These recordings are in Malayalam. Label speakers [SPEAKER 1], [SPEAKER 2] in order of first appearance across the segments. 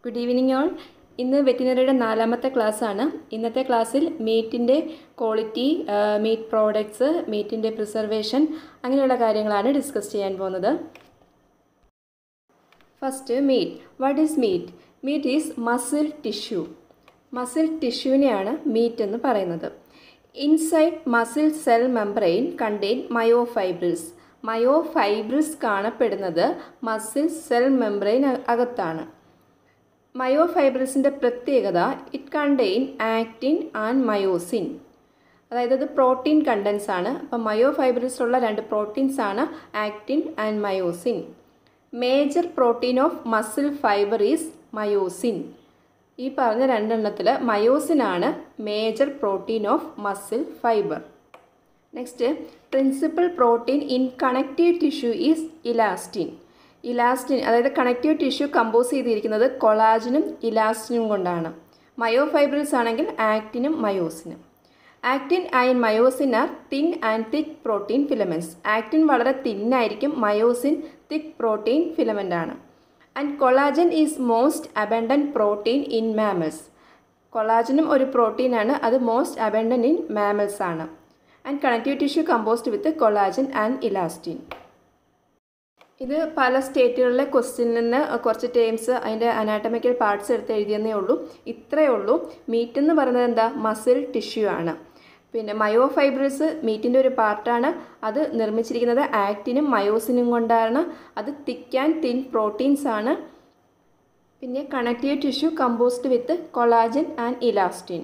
[SPEAKER 1] ഗുഡ് ഈവനിങ് ഓൾ ഇന്ന് വെറ്റിനറിയുടെ നാലാമത്തെ ക്ലാസ്സാണ് ഇന്നത്തെ ക്ലാസ്സിൽ മീറ്റിൻ്റെ ക്വാളിറ്റി മീറ്റ് പ്രോഡക്ട്സ് മീറ്റിൻ്റെ പ്രിസർവേഷൻ അങ്ങനെയുള്ള കാര്യങ്ങളാണ് ഡിസ്കസ് ചെയ്യാൻ പോകുന്നത് first meat what is meat meat is muscle tissue muscle ടിഷ്യൂവിനെയാണ് മീറ്റ് എന്ന് പറയുന്നത് inside muscle cell membrane contain myofibrils myofibrils കാണപ്പെടുന്നത് മസിൽ സെൽ മെംബ്രെയിൻ അകത്താണ് മയോഫൈബ്രിൽസിൻ്റെ പ്രത്യേകത it contain actin and myosin അതായത് അത് പ്രോട്ടീൻ കണ്ടൻസ് ആണ് അപ്പം മയോഫൈബ്രിൽസിലുള്ള രണ്ട് പ്രോട്ടീൻസ് ആണ് actin and myosin major protein of muscle fibre is myosin ഈ പറഞ്ഞ രണ്ടെണ്ണത്തിൽ മയോസിനാണ് major protein of muscle fibre next principal protein in connective tissue is elastin elastin അതായത് കണക്റ്റീവ് ടിഷ്യൂ കമ്പോസ് ചെയ്തിരിക്കുന്നത് കൊളാജിനും ഇലാസ്റ്റിനും കൊണ്ടാണ് മയോഫൈബ്രിൽസ് ആണെങ്കിൽ ആക്റ്റിനും മയോസിനും actin and myosin are thin and thick protein filaments actin വളരെ തിന്നായിരിക്കും മയോസിൻ തിക്ക് പ്രോട്ടീൻ ഫിലമെൻ്റ് ആണ് and collagen is most abundant protein in mammals കൊളാജനും ഒരു പ്രോട്ടീനാണ് അത് മോസ്റ്റ് അബൻഡൻറ്റ് ഇൻ മാമൽസ് ആണ് and connective tissue composed with collagen and elastin ഇത് പല സ്റ്റേറ്റുകളിലെ ക്വസ്റ്റ്യനിൽ നിന്ന് കുറച്ച് ടേംസ് അതിൻ്റെ അനാട്ടമിക്കൽ പാർട്സ് എടുത്ത് എഴുതിയെന്നേ ഉള്ളൂ ഇത്രയേ ഉള്ളൂ മീറ്റ് എന്ന് പറയുന്നത് എന്താ മസിൽ ടിഷ്യൂ ആണ് പിന്നെ മയോഫൈബ്രിൽസ് മീറ്റിൻ്റെ ഒരു പാർട്ടാണ് അത് നിർമ്മിച്ചിരിക്കുന്നത് ആക്റ്റിനും മയോസിനും കൊണ്ടാണ് അത് തിക്ക് ആൻഡ് തിൻ പ്രോട്ടീൻസ് ആണ് പിന്നെ connective tissue composed with collagen and elastin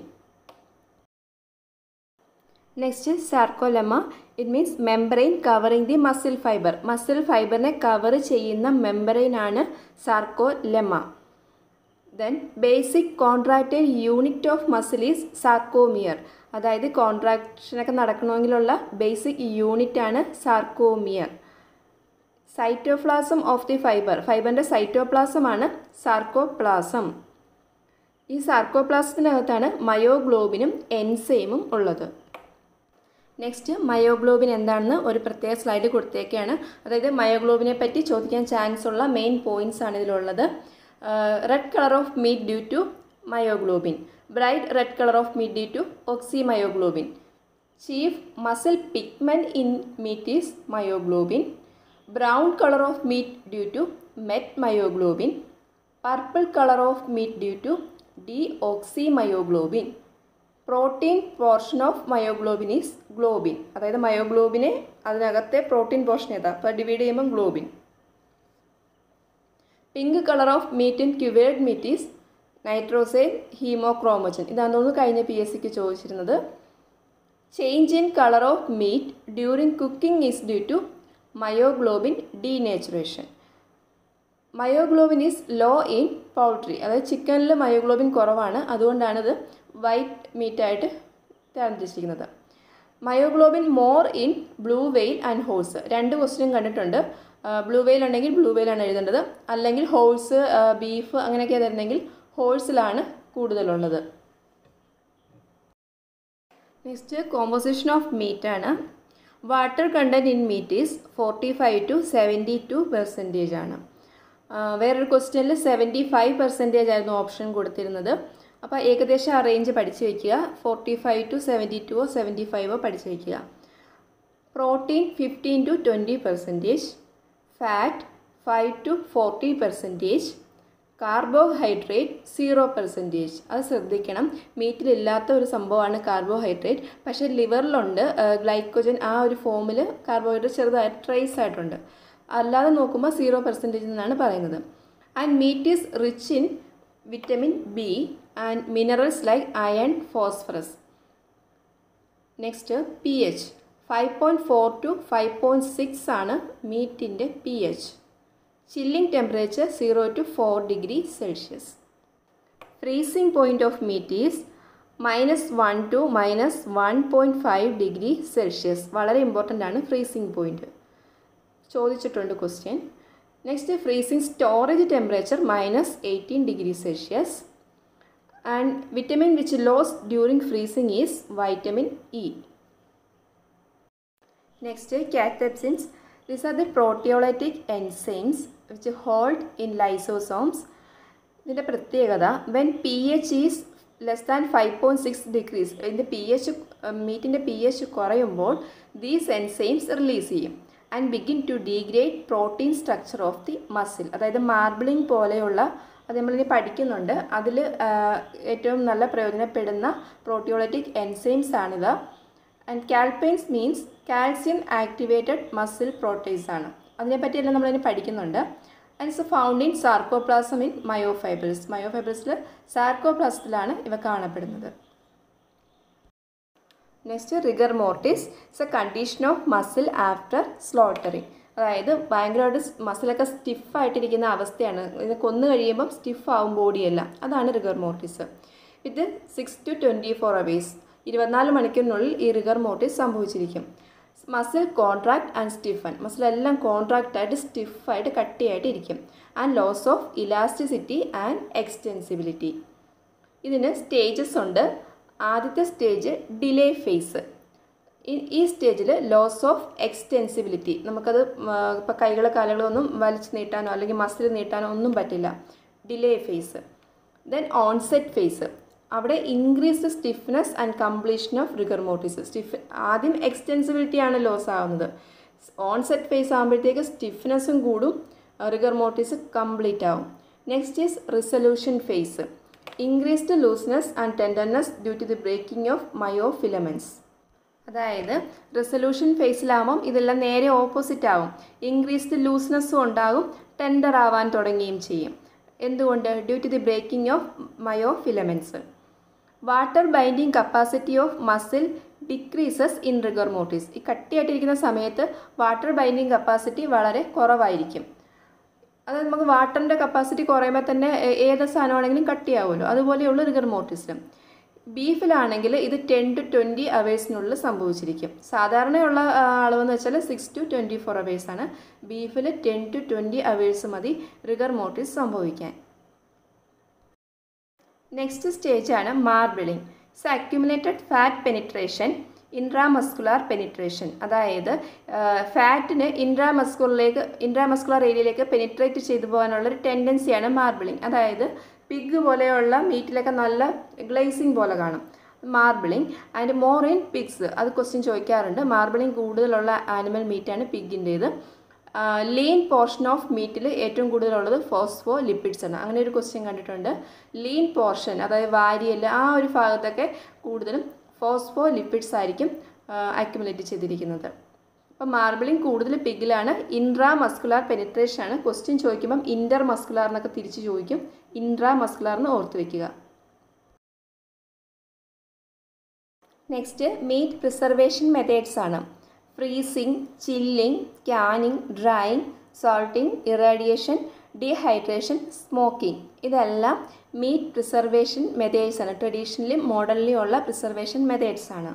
[SPEAKER 1] next sarcolemma it means membrane covering the muscle fibre muscle ഫൈബറിനെ കവർ ചെയ്യുന്ന മെംബ്രെയിനാണ് sarcolemma then basic contractile unit of muscle is sarcomere അതായത് കോൺട്രാക്ഷനൊക്കെ നടക്കണമെങ്കിലുള്ള ബേസിക് യൂണിറ്റ് ആണ് sarcomere cytoplasm of the fibre ഫൈബറിൻ്റെ സൈറ്റോപ്ലാസമാണ് സാർക്കോപ്ലാസം ഈ സാർക്കോപ്ലാസത്തിനകത്താണ് മയോഗ്ലോബിനും എൻസൈമും ഉള്ളത് നെക്സ്റ്റ് മയോഗ്ലോബിൻ എന്താണെന്ന് ഒരു പ്രത്യേക സ്ലൈഡ് കൊടുത്തേക്കാണ് അതായത് മയോഗ്ലോബിനെ പറ്റി ചോദിക്കാൻ ചാൻസ് ഉള്ള മെയിൻ പോയിന്റ്സ് ആണ് ഇതിലുള്ളത് red colour of meat due to myoglobin bright red colour of meat due to oxy myoglobin chief muscle pigment in meat is myoglobin brown colour of meat due to met myoglobin purple colour of meat due to deoxy myoglobin protein portion of myoglobin is globin അതായത് മയോഗ്ലോബിനെ അതിനകത്തെ പ്രോട്ടീൻ പോർഷൻ ഏതാ അപ്പോൾ ഡിവൈഡ് ചെയ്യുമ്പോൾ globin pink colour of meat in cured meat is nitrosyl ഹീമോക്രോമോജൻ ഇതാണെന്ന് തോന്നുന്നു കഴിഞ്ഞ പി എസ് സിക്ക് ചോദിച്ചിരുന്നത് change in colour of meat during cooking is due to myoglobin denaturation myoglobin is low in poultry അതായത് ചിക്കനിൽ മയോഗ്ലോബിൻ കുറവാണ് അതുകൊണ്ടാണിത് വൈറ്റ് മീറ്റായിട്ട് തരംതിരിച്ചിരിക്കുന്നത് myoglobin more in blue whale and whales രണ്ട് ക്വസ്റ്റ്യൻ കണ്ടിട്ടുണ്ട് ബ്ലൂ വെയിൽ ഉണ്ടെങ്കിൽ ബ്ലൂ വെയിലാണ് എഴുതേണ്ടത് അല്ലെങ്കിൽ ഹോൾസ് ബീഫ് അങ്ങനെയൊക്കെ തരുന്നെങ്കിൽ ഹോൾസിലാണ് കൂടുതലുള്ളത് നെക്സ്റ്റ് കോമ്പോസിഷൻ ഓഫ് മീറ്റ് ആണ് water content in meat is forty five to seventy two percentage ആണ് വേറൊരു ക്വസ്റ്റ്യനിൽ സെവൻറ്റി ഫൈവ് പെർസെൻറ്റേജ് ആയിരുന്നു ഓപ്ഷൻ കൊടുത്തിരുന്നത് അപ്പോൾ ഏകദേശം ആ റേഞ്ച് പഠിച്ചു വയ്ക്കുക ഫോർട്ടി ഫൈവ് ടു സെവൻറ്റി ടുവോ സെവൻറ്റി ഫൈവോ പഠിച്ചു വയ്ക്കുക protein fifteen to twenty percentage fat five to forty percentage carbohydrate zero percentage അത് ശ്രദ്ധിക്കണം മീറ്റിലില്ലാത്ത ഒരു സംഭവമാണ് കാർബോഹൈഡ്രേറ്റ് പക്ഷേ ലിവറിലുണ്ട് ഗ്ലൈക്കോജൻ ആ ഒരു ഫോമിൽ കാർബോഹൈഡ്രേറ്റ് ചെറുതായിട്ട് ട്രേസ് ആയിട്ടുണ്ട് അല്ലാതെ നോക്കുമ്പോൾ സീറോ പെർസെൻറ്റേജ് എന്നാണ് പറയുന്നത് and meat is rich in vitamin B and minerals like iron phosphorus next P H five point four to five point six ആണ് മീറ്റിൻ്റെ P H chilling temperature zero to four degree Celsius freezing point of meat is minus one to minus one point five degree Celsius വളരെ ഇമ്പോർട്ടൻ്റ് ആണ് ഫ്രീസിംഗ് പോയിൻറ്റ് ചോദിച്ചിട്ടുണ്ട് question next freezing storage temperature minus eighteen degree Celsius and vitamin which loss during freezing is vitamin E next cathepsins These are the proteolytic enzymes which hold in lysosomes. ഇതിൻ്റെ പ്രത്യേകത when P H is less than five point six degrees ഇതിൻ്റെ പി എച്ച് മീറ്റിൻ്റെ പി എച്ച് കുറയുമ്പോൾ ദീസ് എൻസൈംസ് റിലീസ് ചെയ്യും and begin to degrade protein structure of the muscle അതായത് മാർബിളിംഗ് പോലെയുള്ള അത് നമ്മളിനി പഠിക്കുന്നുണ്ട് അതിൽ ഏറ്റവും നല്ല പ്രയോജനപ്പെടുന്ന പ്രോട്ടിയോളറ്റിക് എൻസൈംസ് ആണിത് and calpains means calcium activated muscle proteins ആണ് അതിനെപ്പറ്റിയെല്ലാം നമ്മളിനി പഠിക്കുന്നുണ്ട് and it's found in sarcoplasm in myofibres മയോഫൈബേഴ്സിൽ സാർക്കോപ്ലാസത്തിലാണ് ഇവ കാണപ്പെടുന്നത് next rigger mortis it's a condition of muscle after slaughtering അതായത് ഭയങ്കരമായിട്ട് മസിലൊക്കെ സ്റ്റിഫായിട്ടിരിക്കുന്ന അവസ്ഥയാണ് ഇത് കൊന്നു കഴിയുമ്പം സ്റ്റിഫ് ആവും ബോഡിയെല്ലാം അതാണ് റിഗർ മോർട്ടിസ് ഇത് six to twenty four hours ഇരുപത്തിനാല് മണിക്കൂറിനുള്ളിൽ ഈ റിഗർ മോർട്ടിസ് സംഭവിച്ചിരിക്കും മസിൽ കോൺട്രാക്ട് ആൻഡ് സ്റ്റിഫൻ മസിലെല്ലാം കോൺട്രാക്റ്റ് ആയിട്ട് സ്റ്റിഫായിട്ട് കട്ടിയായിട്ട് ഇരിക്കും and loss of elasticity and extensibility ഇതിന് സ്റ്റേജസ് ഉണ്ട് ആദ്യത്തെ സ്റ്റേജ് ഡിലേ ഫേസ് ഈ സ്റ്റേജിൽ ലോസ് ഓഫ് എക്സ്റ്റെൻസിബിലിറ്റി നമുക്കത് ഇപ്പോൾ കൈകളോ കാലുകളോ ഒന്നും വലിച്ചു നീട്ടാനോ അല്ലെങ്കിൽ മസിൽ നീട്ടാനോ ഒന്നും പറ്റില്ല delay phase then onset phase അവിടെ increased stiffness and completion of rigor mortis stiff ആദ്യം എക്സ്റ്റെൻസിബിലിറ്റി ആണ് ലോസ് ആവുന്നത് ഓൺസെറ്റ് ഫേസ് ആകുമ്പോഴത്തേക്ക് സ്റ്റിഫ്നെസ്സും കൂടും റിഗർ മോട്ടീസ് കംപ്ലീറ്റ് ആവും next is resolution phase increased looseness and tenderness due to the breaking of myofilaments അതായത് റിസൊല്യൂഷൻ ഫേസിലാവുമ്പം ഇതെല്ലാം നേരെ ഓപ്പോസിറ്റ് ആവും ഇൻക്രീസ്ഡ് ലൂസ്നെസ്സും ഉണ്ടാകും ടെൻഡർ ആവാൻ തുടങ്ങുകയും ചെയ്യും എന്തുകൊണ്ട് due to the breaking of myofilaments water binding capacity of muscle decreases in rigor mortis ഈ കട്ടിയായിട്ടിരിക്കുന്ന സമയത്ത് വാട്ടർ ബൈൻഡിങ് കപ്പാസിറ്റി വളരെ കുറവായിരിക്കും അത് നമുക്ക് വാട്ടറിൻ്റെ കപ്പാസിറ്റി കുറയുമ്പോൾ തന്നെ ഏത് സാധനമാണെങ്കിലും കട്ടിയാവുമല്ലോ അതുപോലെയുള്ള റിഗർ മോട്ടീസിലും ബീഫിലാണെങ്കിൽ ഇത് ടെൻ ടു ട്വൻറ്റി അവേഴ്സിനുള്ളിൽ സംഭവിച്ചിരിക്കും സാധാരണയുള്ള അളവെന്ന് വെച്ചാൽ സിക്സ് ടു ട്വൻറ്റി ഫോർ അവേഴ്സാണ് ബീഫിൽ ടെൻ ടു ട്വൻറ്റി അവേഴ്സ് മതി റിഗർ മോട്ടീസ് സംഭവിക്കാൻ നെക്സ്റ്റ് സ്റ്റേജാണ് marbling it's accumulated fat penetration intramuscular penetration അതായത് ഫാറ്റിന് ഇൻട്രാമസ്കുലറിലേക്ക് ഇൻട്രാമസ്കുലർ ഏരിയയിലേക്ക് പെനിട്രേറ്റ് ചെയ്തു പോകാനുള്ള ഒരു ടെൻഡൻസിയാണ് മാർബിളിംഗ് അതായത് പിഗ് പോലെയുള്ള മീറ്റിലൊക്കെ നല്ല ഗ്ലേസിങ് പോലെ കാണും marbling and more in pigs അത് ക്വസ്റ്റ്യൻ ചോദിക്കാറുണ്ട് മാർബിളിംഗ് കൂടുതലുള്ള ആനിമൽ മീറ്റാണ് പിഗിൻ്റേത് ലീൻ പോർഷൻ ഓഫ് മീറ്റിൽ ഏറ്റവും കൂടുതലുള്ളത് ഫോസ്ഫോ ലിപ്പിഡ്സ് ആണ് അങ്ങനെ ഒരു ക്വസ്റ്റ്യൻ കണ്ടിട്ടുണ്ട് ലീൻ പോർഷൻ അതായത് വാരിയല് ആ ഒരു ഭാഗത്തൊക്കെ കൂടുതലും ഫോസ്ഫോ ലിപ്പിഡ്സ് ആയിരിക്കും അക്യുമുലേറ്റ് ചെയ്തിരിക്കുന്നത് അപ്പോൾ മാർബിളിംഗ് കൂടുതൽ പിഗിലാണ് ഇൻട്രാ മസ്കുലാർ പെനിട്രേഷൻ ആണ് ക്വസ്റ്റ്യൻ ചോദിക്കുമ്പം ഇൻ്റർ മസ്കുലാർ എന്നൊക്കെ തിരിച്ച് ചോദിക്കും ഇൻട്രാ മസ്കുലാർ എന്ന് ഓർത്ത് വെക്കുക നെക്സ്റ്റ് മീറ്റ് പ്രിസർവേഷൻ മെത്തേഡ്സ് ആണ് freezing chilling canning drying salting irradiation dehydration smoking ഇതെല്ലാം മീറ്റ് പ്രിസർവേഷൻ മെത്തേഡ്സ് ആണ് ട്രഡീഷണലി മോഡലിലും ഉള്ള പ്രിസർവേഷൻ മെത്തേഡ്സ് ആണ്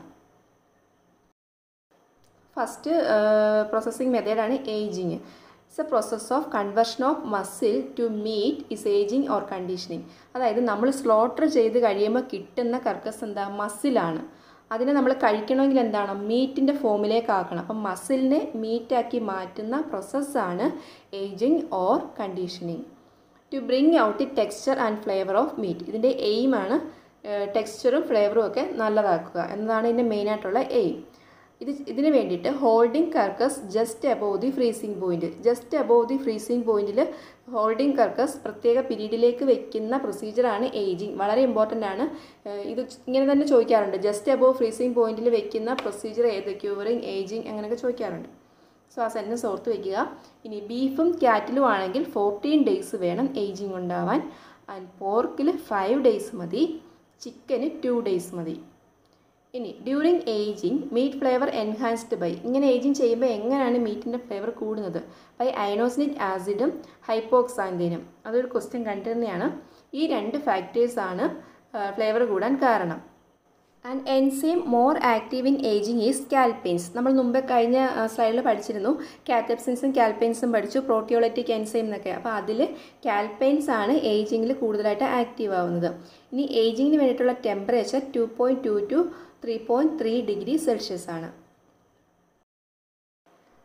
[SPEAKER 1] ഫസ്റ്റ് പ്രോസസ്സിംഗ് മെത്തേഡാണ് ageing it's a process of conversion of muscle to meat is ageing or conditioning അതായത് നമ്മൾ സ്ലോട്ടർ ചെയ്ത് കഴിയുമ്പോൾ കിട്ടുന്ന കർക്കസ് എന്താ മസിലാണ് അതിനെ നമ്മൾ കഴിക്കണമെങ്കിൽ എന്താണ് മീറ്റിൻ്റെ ഫോമിലേക്ക് ആക്കണം അപ്പം മസിലിനെ മീറ്റാക്കി മാറ്റുന്ന പ്രോസസ്സാണ് ageing or conditioning to bring out the texture and flavour of meat ഇതിൻ്റെ എയിമാണ് ടെക്സ്ചറും ഫ്ലേവറും ഒക്കെ നല്ലതാക്കുക എന്നതാണ് ഇതിൻ്റെ മെയിനായിട്ടുള്ള എയിം ഇത് ഇതിന് വേണ്ടിയിട്ട് holding carcass just above the freezing point just above the freezing പോയിന്റിൽ ഹോൾഡിംഗ് കർക്കസ് പ്രത്യേക പീരീഡിലേക്ക് വെക്കുന്ന പ്രൊസീജിയറാണ് ഏജിങ് വളരെ ഇമ്പോർട്ടൻ്റ് ആണ് ഇത് ഇങ്ങനെ തന്നെ ചോദിക്കാറുണ്ട് ജസ്റ്റ് അബോവ് ഫ്രീസിംഗ് പോയിന്റിൽ വെക്കുന്ന പ്രൊസീജിയർ ഏത് ക്യൂറിങ് ഏജിങ് അങ്ങനെയൊക്കെ ചോദിക്കാറുണ്ട് സോ ആ സെൻറ്റൻസ് ഓർത്ത് വയ്ക്കുക ഇനി ബീഫും ക്യാറ്റിലും ആണെങ്കിൽ ഫോർട്ടീൻ ഡേയ്സ് വേണം ഏജിങ് ഉണ്ടാവാൻ ആൻഡ് പോർക്കിൽ ഫൈവ് ഡേയ്സ് മതി ചിക്കന് ടു ഡേയ്സ് മതി ഇനി during ageing meat flavour enhanced by ഇങ്ങനെ ഏജിങ് ചെയ്യുമ്പോൾ എങ്ങനെയാണ് മീറ്റിൻ്റെ ഫ്ലേവർ കൂടുന്നത് ബൈ അയനോസിനിക് ആസിഡും ഹൈപ്പോക്സാൻറ്റീനും അതൊരു ക്വസ്റ്റ്യൻ കണ്ടിരുന്നതാണ് ഈ രണ്ട് ഫാക്ടേഴ്സാണ് ഫ്ലേവർ കൂടാൻ കാരണം and enzyme more active in ageing is calpains നമ്മൾ മുമ്പ് കഴിഞ്ഞ സ്ലൈഡിൽ പഠിച്ചിരുന്നു കാറ്റപ്സിൻസും കാൽപ്പെയിൻസും പഠിച്ചു പ്രോട്ടിയോളറ്റിക് എൻസൈം എന്നൊക്കെ അപ്പോൾ അതിൽ കാൽപ്പെയിൻസ് ആണ് ഏജിങ്ങിൽ കൂടുതലായിട്ട് ആക്റ്റീവ് ആവുന്നത് ഇനി ഏജിങ്ങിന് വേണ്ടിയിട്ടുള്ള temperature two point two to three point three degree Celsius ആണ്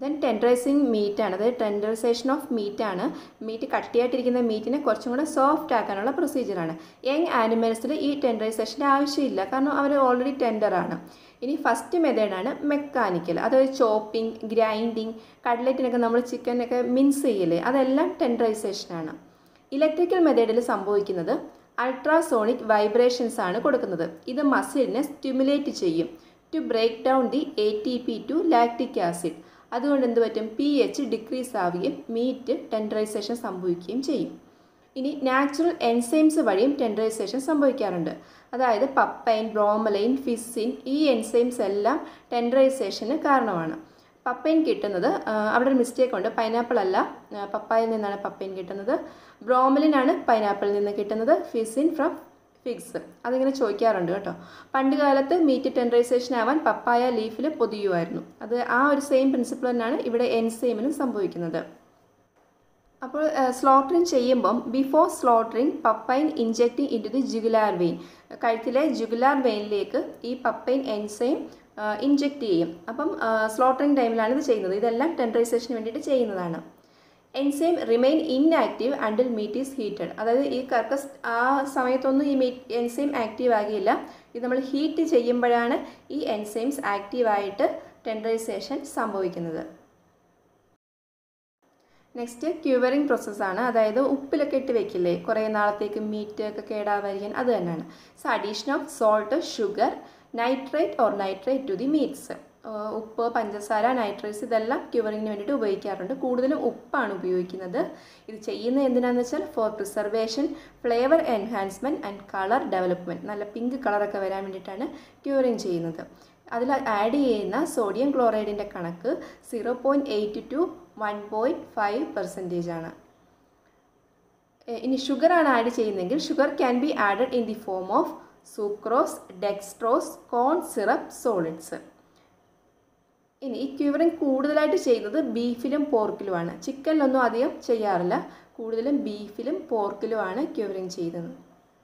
[SPEAKER 1] ദെൻ ടെൻഡറൈസിങ് മീറ്റ് ആണ് അതായത് ടെൻഡറൈസേഷൻ ഓഫ് മീറ്റ് ആണ് മീറ്റ് കട്ടിയായിട്ടിരിക്കുന്ന മീറ്റിനെ കുറച്ചും കൂടെ സോഫ്റ്റ് ആക്കാനുള്ള പ്രൊസീജിയറാണ് യങ് ആനിമൽസിൽ ഈ ടെൻഡറൈസേഷൻ്റെ ആവശ്യമില്ല കാരണം അവർ ഓൾറെഡി ടെൻഡറാണ് ഇനി ഫസ്റ്റ് മെത്തേഡാണ് മെക്കാനിക്കൽ അതായത് ചോപ്പിംഗ് ഗ്രൈൻഡിങ് കട്ട്ലറ്റിനൊക്കെ നമ്മൾ ചിക്കനൊക്കെ മിൻസ് ചെയ്യില്ലേ അതെല്ലാം ടെൻഡറൈസേഷനാണ് ഇലക്ട്രിക്കൽ മെത്തേഡിൽ സംഭവിക്കുന്നത് അൾട്രാസോണിക് വൈബ്രേഷൻസ് ആണ് കൊടുക്കുന്നത് ഇത് മസിലിനെ സ്റ്റിമുലേറ്റ് ചെയ്യും to break down the A T P to lactic acid അതുകൊണ്ട് എന്ത് പറ്റും പി എച്ച് ഡിക്രീസ് ആവുകയും മീറ്റ് ടെൻഡറൈസേഷൻ സംഭവിക്കുകയും ചെയ്യും ഇനി നാച്ചുറൽ എൻസൈംസ് വഴിയും ടെൻഡറൈസേഷൻ സംഭവിക്കാറുണ്ട് അതായത് പപ്പൈൻ ബ്രോമലൈൻ ഫിസിൻ ഈ എൻസൈംസ് എല്ലാം ടെൻഡറൈസേഷന് കാരണമാണ് പപ്പൈൻ കിട്ടുന്നത് അവിടെ ഒരു മിസ്റ്റേക്ക് ഉണ്ട് പൈനാപ്പിൾ അല്ല പപ്പായിൽ നിന്നാണ് പപ്പൈൻ കിട്ടുന്നത് ബ്രോമലിൻ ആണ് പൈനാപ്പിളിൽ നിന്ന് കിട്ടുന്നത് ഫിസിൻ ഫ്രം ഫിഗ്സ് അതിങ്ങനെ ചോദിക്കാറുണ്ട് കേട്ടോ പണ്ട് കാലത്ത് മീറ്റ് ടെൻഡറൈസേഷൻ ആവാൻ പപ്പായ ലീഫിൽ പൊതിയുമായിരുന്നു അത് ആ ഒരു സെയിം പ്രിൻസിപ്പിൾ തന്നെയാണ് ഇവിടെ എൻസൈമിനും സംഭവിക്കുന്നത് അപ്പോൾ സ്ലോട്ടറിങ് ചെയ്യുമ്പം before slaughtering papain injecting into the jugular vein കഴുത്തിലെ ജുഗുലാർ വെയിനിലേക്ക് ഈ പപ്പൈൻ എൻസൈം ഇഞ്ചക്റ്റ് ചെയ്യും അപ്പം സ്ലോട്ടറിങ് ടൈമിലാണ് ഇത് ചെയ്യുന്നത് ഇതെല്ലാം ടെൻഡറൈസേഷന് വേണ്ടിയിട്ട് ചെയ്യുന്നതാണ് enzyme remain inactive until meat is heated അതായത് ഈ കർക്കസ് ആ സമയത്തൊന്നും ഈ മീറ്റ് എൻസൈം ആക്റ്റീവ് ആകില്ല ഇത് നമ്മൾ ഹീറ്റ് ചെയ്യുമ്പോഴാണ് ഈ എൻസൈംസ് ആക്റ്റീവായിട്ട് ടെൻഡറൈസേഷൻ സംഭവിക്കുന്നത് നെക്സ്റ്റ് ക്യൂവറിങ് പ്രോസസ്സാണ് അതായത് ഉപ്പിലൊക്കെ ഇട്ട് വെക്കില്ലേ കുറേ നാളത്തേക്ക് മീറ്റ് ഒക്കെ കേടാവാതിരിക്കാൻ അത് തന്നെയാണ് so addition of salt sugar nitrate or nitrate to the meats ഉപ്പ് പഞ്ചസാര നൈട്രേറ്റ്സ് ഇതെല്ലാം ക്യൂവറിങ്ങിന് വേണ്ടിയിട്ട് ഉപയോഗിക്കാറുണ്ട് കൂടുതലും ഉപ്പാണ് ഉപയോഗിക്കുന്നത് ഇത് ചെയ്യുന്നത് എന്തിനാണെന്ന് വെച്ചാൽ for preservation flavour enhancement and colour development നല്ല പിങ്ക് കളറൊക്കെ വരാൻ വേണ്ടിയിട്ടാണ് ക്യൂറിങ് ചെയ്യുന്നത് അതിൽ ആഡ് ചെയ്യുന്ന സോഡിയം ക്ലോറൈഡിൻ്റെ കണക്ക് zero point eight to one point five percentage ആണ് ഇനി ഷുഗറാണ് ആഡ് ചെയ്യുന്നതെങ്കിൽ sugar can be added in the form of sucrose dextrose corn syrup solids ഇനി ഈ ക്യൂവറിങ് കൂടുതലായിട്ട് ചെയ്യുന്നത് ബീഫിലും പോർക്കിലുമാണ് ചിക്കനിലൊന്നും അധികം ചെയ്യാറില്ല കൂടുതലും ബീഫിലും പോർക്കിലുമാണ് ക്യൂവറിങ് ചെയ്യുന്നത്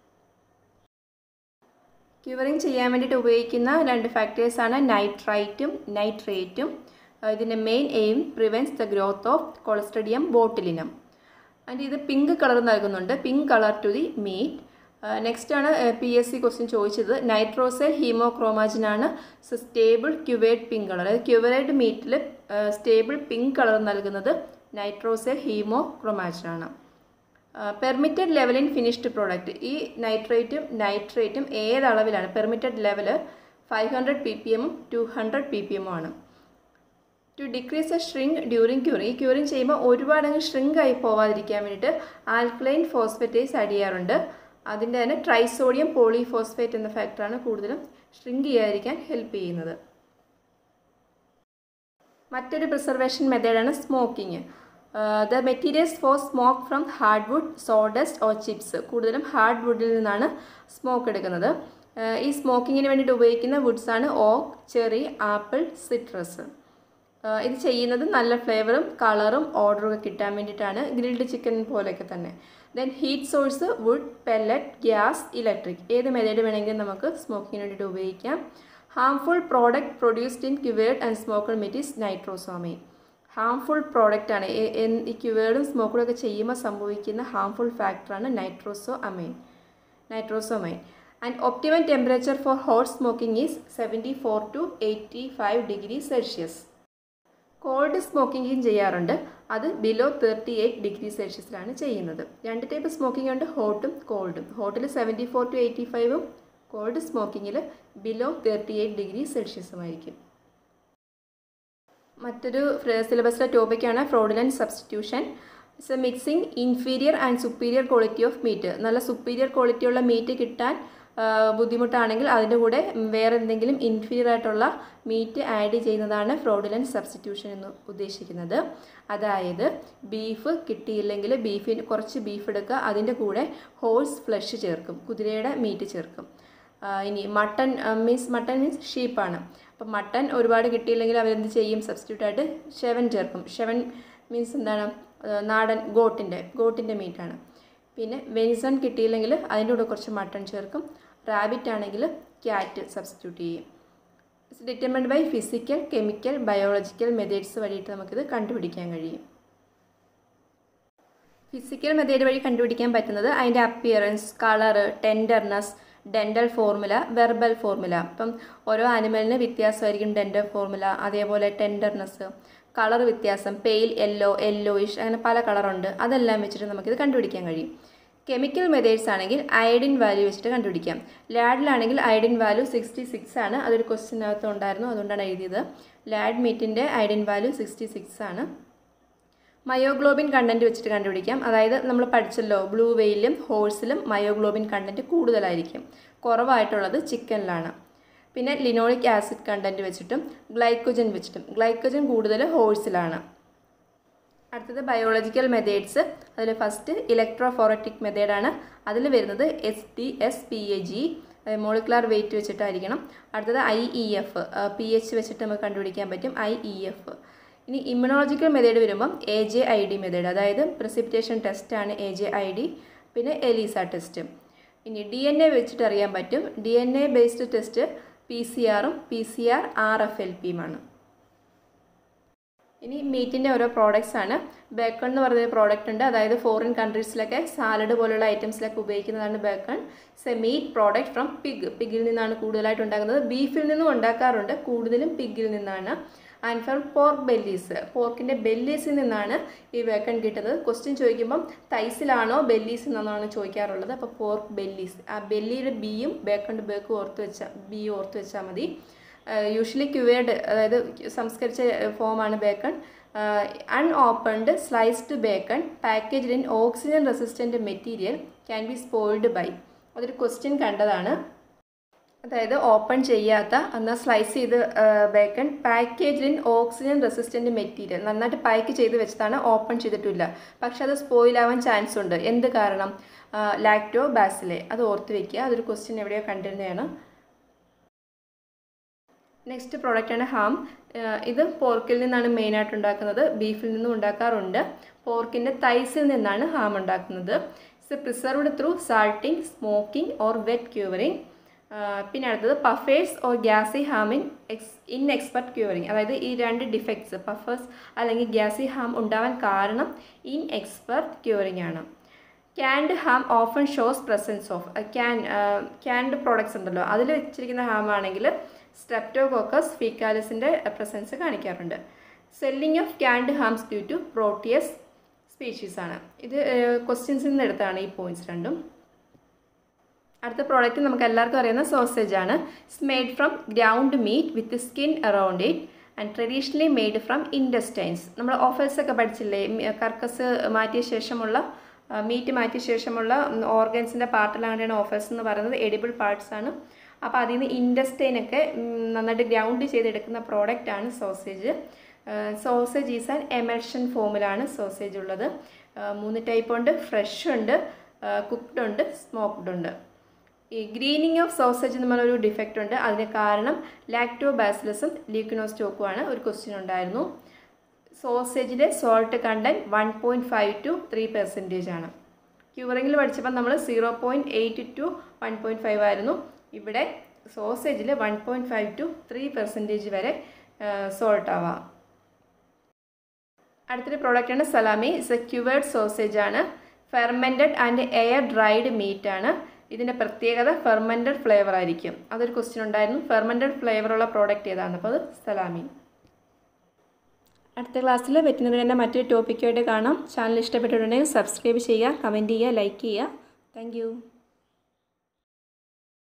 [SPEAKER 1] ക്യൂവറിങ് ചെയ്യാൻ വേണ്ടിയിട്ട് ഉപയോഗിക്കുന്ന രണ്ട് ഫാക്ടേഴ്സാണ് നൈട്രൈറ്റും നൈട്രേറ്റും ഇതിൻ്റെ main aim prevents the growth of clostridium botulinum and ഇത് പിങ്ക് കളർ നൽകുന്നുണ്ട് pink colour to the meat next ആണ് പി എസ് സി ക്വസ്റ്റ്യൻ ചോദിച്ചത് നൈട്രോസെൽ ഹീമോക്രോമാജിനാണ് സ്റ്റേബിൾ ക്യുവേഡ് പിങ്ക് കളർ അതായത് ക്യുവറേഡ് മീറ്റിൽ സ്റ്റേബിൾ പിങ്ക് കളർ നൽകുന്നത് നൈട്രോസെൽ ഹീമോക്രോമാജിനാണ് permitted level in finished product ഈ നൈട്രേറ്റും നൈട്രേറ്റും ഏത് അളവിലാണ് permitted level five hundred P P എമ്മും ടു ഹൺഡ്രഡ് പി പി എമ്മും ആണ് to decrease A shrink during curing ഈ ക്യൂറിങ് ചെയ്യുമ്പോൾ ഒരുപാടങ്ങ് ഷ്രിങ്ക് ആയി പോവാതിരിക്കാൻ വേണ്ടിയിട്ട് ആൽക്കലൈൻ ഫോസ്ഫേറ്റേസ് ആഡ് ചെയ്യാറുണ്ട് അതിൻ്റെ തന്നെ ട്രൈസോഡിയം പോളിഫോസ്ഫേറ്റ് എന്ന ഫാക്ടറാണ് കൂടുതലും ഷ്രിങ്ക് ചെയ്യാതിരിക്കാൻ ഹെൽപ്പ് ചെയ്യുന്നത് മറ്റൊരു പ്രിസർവേഷൻ മെത്തേഡാണ് smoking the materials for smoke from hardwood sawdust or chips കൂടുതലും ഹാർഡ് വുഡിൽ നിന്നാണ് സ്മോക്ക് എടുക്കുന്നത് ഈ സ്മോക്കിങ്ങിന് വേണ്ടിയിട്ട് ഉപയോഗിക്കുന്ന വുഡ്സാണ് ഓക്ക് ചെറി ആപ്പിൾ സിട്രസ് ഇത് ചെയ്യുന്നത് നല്ല ഫ്ലേവറും കളറും ഓർഡറും ഒക്കെ കിട്ടാൻ വേണ്ടിയിട്ടാണ് ഗ്രിൽഡ് ചിക്കൻ പോലെയൊക്കെ തന്നെ then heat source wood pellet gas electric ഏത് മെത്തേഡ് വേണമെങ്കിലും നമുക്ക് സ്മോക്കിങ്ങിന് വേണ്ടിയിട്ട് ഉപയോഗിക്കാം harmful product produced in cured and smoked meat is nitrosamine harmful product ആണ് ഈ ക്യുവേർഡും സ്മോക്കഡും ഒക്കെ ചെയ്യുമ്പോൾ സംഭവിക്കുന്ന ഹാംഫുൾ ഫാക്ടറാണ് nitrosamine nitrosamine and optimum temperature for hot smoking is seventy four to eighty five degree Celsius cold സ്മോക്കിങ്ങും ചെയ്യാറുണ്ട് അത് ബിലോ തേർട്ടി എയ്റ്റ് ഡിഗ്രി സെൽഷ്യസിലാണ് ചെയ്യുന്നത് രണ്ട് ടൈപ്പ് സ്മോക്കിംഗ് ഉണ്ട് ഹോട്ടും കോൾഡും ഹോട്ടിൽ സെവൻറ്റി ഫോർ ടു എയ്റ്റി ഫൈവും കോൾഡ് സ്മോക്കിങ്ങിൽ ബിലോ തേർട്ടി എയ്റ്റ് ഡിഗ്രി സെൽഷ്യസുമായിരിക്കും മറ്റൊരു സിലബസിലെ ടോപ്പിക്കാണ് fraudulent substitution it's a mixing inferior and superior quality of meat നല്ല സുപ്പീരിയർ ക്വാളിറ്റിയുള്ള മീറ്റ് കിട്ടാൻ ബുദ്ധിമുട്ടാണെങ്കിൽ അതിൻ്റെ കൂടെ വേറെ എന്തെങ്കിലും ഇൻഫീരിയർ ആയിട്ടുള്ള മീറ്റ് ആഡ് ചെയ്യുന്നതാണ് ഫ്രോഡിലൻ സബ്സ്റ്റിറ്റ്യൂഷൻ എന്ന് ഉദ്ദേശിക്കുന്നത് അതായത് ബീഫ് കിട്ടിയില്ലെങ്കിൽ ബീഫിന് കുറച്ച് ബീഫ് എടുക്കുക അതിൻ്റെ കൂടെ ഹോഴ്സ് ഫ്ലഷ് ചേർക്കും കുതിരയുടെ മീറ്റ് ചേർക്കും ഇനി മട്ടൺ മീൻസ് മട്ടൺ മീൻസ് ഷീപ്പാണ് അപ്പം മട്ടൺ ഒരുപാട് കിട്ടിയില്ലെങ്കിൽ അവരെന്ത് ചെയ്യും സബ്സ്റ്റിറ്റ്യൂട്ടായിട്ട് ഷെവൻ ചേർക്കും ഷെവൻ മീൻസ് എന്താണ് നാടൻ ഗോട്ടിൻ്റെ ഗോട്ടിൻ്റെ മീറ്റാണ് പിന്നെ വെനിസൺ കിട്ടിയില്ലെങ്കിൽ അതിൻ്റെ കൂടെ കുറച്ച് മട്ടൺ ചേർക്കും റാബിറ്റ് ആണെങ്കിൽ ക്യാറ്റ് സബ്സ്റ്റിറ്റ്യൂട്ട് ചെയ്യും it's determined by physical chemical biological methods വഴിയിട്ട് നമുക്കിത് കണ്ടുപിടിക്കാൻ കഴിയും ഫിസിക്കൽ മെത്തേഡ് വഴി കണ്ടുപിടിക്കാൻ പറ്റുന്നത് അതിൻ്റെ appearance colour tenderness dental formula verbal formula അപ്പം ഓരോ ആനിമലിന് വ്യത്യാസമായിരിക്കും ഡെൻറ്റൽ ഫോർമുല അതേപോലെ ടെൻഡർനെസ് കളർ വ്യത്യാസം പെയിൽ യെല്ലോ യെല്ലോയിഷ് അങ്ങനെ പല കളറുണ്ട് അതെല്ലാം വെച്ചിട്ട് നമുക്കിത് കണ്ടുപിടിക്കാൻ കഴിയും കെമിക്കൽ മെത്തേഡ്സ് ആണെങ്കിൽ അയഡിൻ വാല്യൂ വെച്ചിട്ട് കണ്ടുപിടിക്കാം ലാഡിലാണെങ്കിൽ അയഡിൻ വാല്യൂ സിക്സ്റ്റി സിക്സ് ആണ് അതൊരു ക്വസ്റ്റിനകത്ത് ഉണ്ടായിരുന്നു അതുകൊണ്ടാണ് എഴുതിയത് ലാഡ് മീറ്റിൻ്റെ അയഡിൻ വാല്യൂ സിക്സ്റ്റി സിക്സ് ആണ് മയോഗ്ലോബിൻ കണ്ടൻറ്റ് വെച്ചിട്ട് കണ്ടുപിടിക്കാം അതായത് നമ്മൾ പഠിച്ചല്ലോ ബ്ലൂ വെയിലും ഹോഴ്സിലും മയോഗ്ലോബിൻ കണ്ടൻറ്റ് കൂടുതലായിരിക്കും കുറവായിട്ടുള്ളത് ചിക്കനിലാണ് പിന്നെ ലിനോളിക് ആസിഡ് കണ്ടൻറ്റ് വെച്ചിട്ടും ഗ്ലൈക്കോജൻ വെച്ചിട്ടും ഗ്ലൈക്കോജൻ കൂടുതൽ ഹോഴ്സിലാണ് അടുത്തത് ബയോളജിക്കൽ മെത്തേഡ്സ് അതിൽ ഫസ്റ്റ് ഇലക്ട്രോഫോററ്റിക് മെത്തേഡാണ് അതിൽ വരുന്നത് S D S P A G molecular weight വെച്ചിട്ടായിരിക്കണം അടുത്തത് I E F P H വെച്ചിട്ട് നമുക്ക് കണ്ടുപിടിക്കാൻ പറ്റും ഐ ഇ എഫ് ഇനി ഇമ്മ്യൂണോളജിക്കൽ മെത്തേഡ് വരുമ്പം A J I D method അതായത് പ്രസിപ്പിറ്റേഷൻ ടെസ്റ്റാണ് എ ജെ ഐ ഡി പിന്നെ എലീസ ടെസ്റ്റ് ഇനി ഡി എൻ എ വെച്ചിട്ട് അറിയാൻ പറ്റും D N A based test P C ആറും P C R R F L പിയുമാണ് ഇനി മീറ്റിൻ്റെ ഓരോ പ്രോഡക്റ്റ്സ് ആണ് ബേക്കൺ എന്ന് പറയുന്ന പ്രോഡക്റ്റ് ഉണ്ട് അതായത് ഫോറിൻ കൺട്രീസിലൊക്കെ സാലഡ് പോലുള്ള ഐറ്റംസിലൊക്കെ ഉപയോഗിക്കുന്നതാണ് ബേക്കൺ സെ മീറ്റ് പ്രോഡക്റ്റ് ഫ്രം പിഗ് പിഗിൽ നിന്നാണ് കൂടുതലായിട്ട് ഉണ്ടാക്കുന്നത് ബീഫിൽ നിന്നും ഉണ്ടാക്കാറുണ്ട് കൂടുതലും പിഗിൽ നിന്നാണ് ആൻഡ് ഫ്രം പോർക്ക് ബെല്ലീസ് പോർക്കിൻ്റെ ബെല്ലീസിൽ നിന്നാണ് ഈ ബേക്കൺ കിട്ടുന്നത് ക്വസ്റ്റ്യൻ ചോദിക്കുമ്പം തൈസിലാണോ ബെല്ലീസിൽ നിന്നാണോ ചോദിക്കാറുള്ളത് അപ്പോൾ പോർക്ക് ബെല്ലീസ് ആ ബെല്ലിയുടെ ബിയും ബേക്കണിൻ്റെ ബേക്കും ഓർത്ത് വെച്ചാൽ ബി ഓർത്ത് വെച്ചാൽ മതി യൂഷ്വലി ക്യുവേഡ് അതായത് സംസ്കരിച്ച ഫോമാണ് bacon unopened sliced bacon packaged in oxygen resistant material can be spoiled by അതൊരു ക്വസ്റ്റ്യൻ കണ്ടതാണ് അതായത് ഓപ്പൺ ചെയ്യാത്ത എന്നാൽ സ്ലൈസ് ചെയ്ത് bacon package in oxygen resistant material നന്നായിട്ട് പാക്ക് ചെയ്ത് വെച്ചതാണ് ഓപ്പൺ ചെയ്തിട്ടില്ല പക്ഷെ അത് സ്പോയിലാവാൻ ചാൻസ് ഉണ്ട് എന്ത് കാരണം ലാക്ടോ ബാസിലെ അത് ഓർത്ത് വെക്കുക അതൊരു ക്വസ്റ്റ്യൻ എവിടെയോ കണ്ടിരുന്നതാണ് നെക്സ്റ്റ് പ്രോഡക്റ്റാണ് ഹാം ഇത് പോർക്കിൽ നിന്നാണ് മെയിനായിട്ട് ഉണ്ടാക്കുന്നത് ബീഫിൽ നിന്നും ഉണ്ടാക്കാറുണ്ട് പോർക്കിൻ്റെ തൈസിൽ നിന്നാണ് ഹാം ഉണ്ടാക്കുന്നത് it's preserved through salting smoking or wet curing പിന്നെ അടുത്തത് പഫേഴ്സ് ഓർ ഗ്യാസി ഹാമിൻ എക്സ് ഇൻ എക്സ്പെർട്ട് ക്യൂറിങ് അതായത് ഈ രണ്ട് ഡിഫക്ട്സ് പഫേഴ്സ് അല്ലെങ്കിൽ ഗ്യാസി ഹാം ഉണ്ടാവാൻ കാരണം ഇൻ എക്സ്പെർട്ട് ക്യൂറിങ് ആണ് canned ham often shows presence of can canned products ഉണ്ടല്ലോ അതിൽ വെച്ചിരിക്കുന്ന ഹാം ആണെങ്കിൽ സ്ട്രെപ്റ്റോകോക്കസ് ഫീക്കാലിസിൻ്റെ പ്രസൻസ് കാണിക്കാറുണ്ട് swelling of canned hams due to proteus species ആണ് ഇത് ക്വസ്റ്റ്യൻസിൽ നിന്ന് എടുത്താണ് ഈ പോയിന്റ്സ് രണ്ടും അടുത്ത പ്രോഡക്റ്റ് നമുക്ക് എല്ലാവർക്കും അറിയുന്ന സോസേജ് ആണ് it's made from ground meat with skin around it and traditionally made from intestines നമ്മൾ ഓഫേഴ്സ് ഒക്കെ പഠിച്ചില്ലേ കർക്കസ് മാറ്റിയ ശേഷമുള്ള മീറ്റ് മാറ്റിയ ശേഷമുള്ള ഓർഗൻസിൻ്റെ പാർട്ടിലാണ് ഓഫേഴ്സ് എന്ന് പറയുന്നത് എഡിബിൾ പാർട്സ് ആണ് അപ്പോൾ അതിൽ നിന്ന് ഇൻഡസ്റ്റൈനൊക്കെ നന്നായിട്ട് ഗ്രൗണ്ട് ചെയ്തെടുക്കുന്ന പ്രോഡക്റ്റ് ആണ് sausage sausage is an emulsion ഫോമിലാണ് സോസേജ് ഉള്ളത് മൂന്ന് ടൈപ്പ് ഉണ്ട് ഫ്രഷ് ഉണ്ട് കുക്ക്ഡ് ഉണ്ട് സ്മോക്ക്ഡ് ഉണ്ട് ഈ ഗ്രീനിങ് ഓഫ് സോസേജ് എന്ന് പറഞ്ഞൊരു ഡിഫക്റ്റ് ഉണ്ട് അതിന് കാരണം ലാക്ടോ ബാസിലസും ലീക്വിനോസ്റ്റോക്കുമാണ് ഒരു ക്വസ്റ്റ്യൻ ഉണ്ടായിരുന്നു സോസേജിലെ salt content one point five to three percentage ആണ് ക്യൂറിങ്ങിൽ പഠിച്ചപ്പോൾ നമ്മൾ zero point eight to one point five ആയിരുന്നു ഇവിടെ സോസേജിൽ one point five to three percentage വരെ സോൾട്ട് ആവാം അടുത്തൊരു പ്രോഡക്റ്റാണ് salami it's a cured sausage ആണ് fermented and air dried meat ആണ് ഇതിൻ്റെ പ്രത്യേകത ഫെർമെൻറ്റഡ് ഫ്ലേവർ ആയിരിക്കും അതൊരു ക്വസ്റ്റ്യൻ ഉണ്ടായിരുന്നു ഫെർമെൻറ്റഡ് ഫ്ലേവറുള്ള പ്രോഡക്റ്റ് ഏതാണ് അപ്പോൾ അത് സലാമി അടുത്ത ക്ലാസ്സിൽ വെറ്റിനറിയുടെ മറ്റൊരു ടോപ്പിക്കായിട്ട് കാണാം ചാനൽ ഇഷ്ടപ്പെട്ടിട്ടുണ്ടെങ്കിൽ സബ്സ്ക്രൈബ് ചെയ്യുക കമൻറ്റ് ചെയ്യുക ലൈക്ക് ചെയ്യുക താങ്ക്